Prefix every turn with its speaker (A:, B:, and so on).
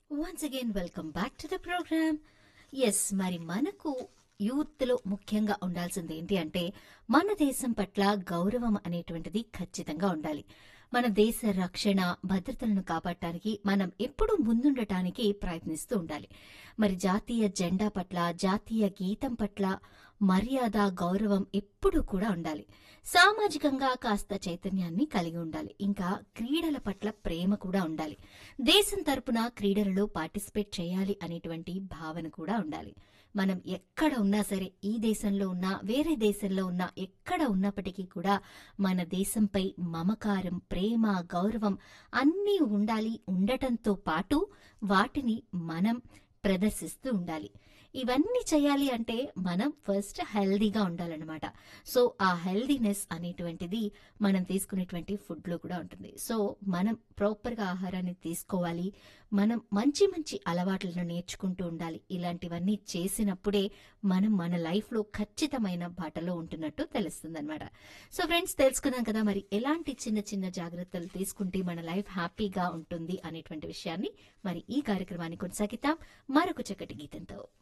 A: once again welcome back to the program yes మరి మనకు youth లో ముఖ్యంగా ఉండాల్సింది ఏంటి అంటే మన దేశం పట్ల గౌరవం అనేటువంటిది ఖచ్చితంగా ఉండాలి మన దేశ రక్షణ భద్రతలను కాపాడటానికి మనం ఎప్పుడూ ముందుండటానికి ప్రయత్నిస్తూ ఉండాలి మరి జాతీయ జెండా పట్ల జాతీయ గీతం పట్ల మర్యాద గౌరవం ఎప్పుడూ కూడా ఉండాలి సామాజికంగా కాస్త చైతన్యాన్ని కలిగి ఉండాలి ఇంకా క్రీడల పట్ల ప్రేమ కూడా ఉండాలి దేశం తరపున క్రీడలలో పార్టిసిపేట్ చేయాలి అనేటువంటి భావన కూడా ఉండాలి మనం ఎక్కడ ఉన్నా సరే ఈ దేశంలో ఉన్నా వేరే దేశంలో ఉన్నా ఎక్కడ ఉన్నప్పటికీ కూడా మన దేశంపై మమకారం ప్రేమ గౌరవం అన్నీ ఉండాలి ఉండటంతో పాటు వాటిని మనం ప్రదర్శిస్తూ ఉండాలి ఇవన్నీ చేయాలి అంటే మనం ఫస్ట్ హెల్దీగా ఉండాలన్నమాట సో ఆ హెల్దీనెస్ అనేటువంటిది మనం తీసుకునేటువంటి ఫుడ్లో కూడా ఉంటుంది సో మనం ప్రాపర్గా ఆహారాన్ని తీసుకోవాలి మనం మంచి మంచి అలవాట్లను నేర్చుకుంటూ ఉండాలి ఇలాంటివన్నీ చేసినప్పుడే మనం మన లైఫ్లో ఖచ్చితమైన బాటలో ఉంటున్నట్టు తెలుస్తుందన్నమాట సో ఫ్రెండ్స్ తెలుసుకున్నాం కదా మరి ఎలాంటి చిన్న చిన్న జాగ్రత్తలు తీసుకుంటే మన లైఫ్ హ్యాపీగా ఉంటుంది అనేటువంటి విషయాన్ని మరి ఈ కార్యక్రమాన్ని కొనసాగిద్దాం మరొక చక్కటి గీతంతో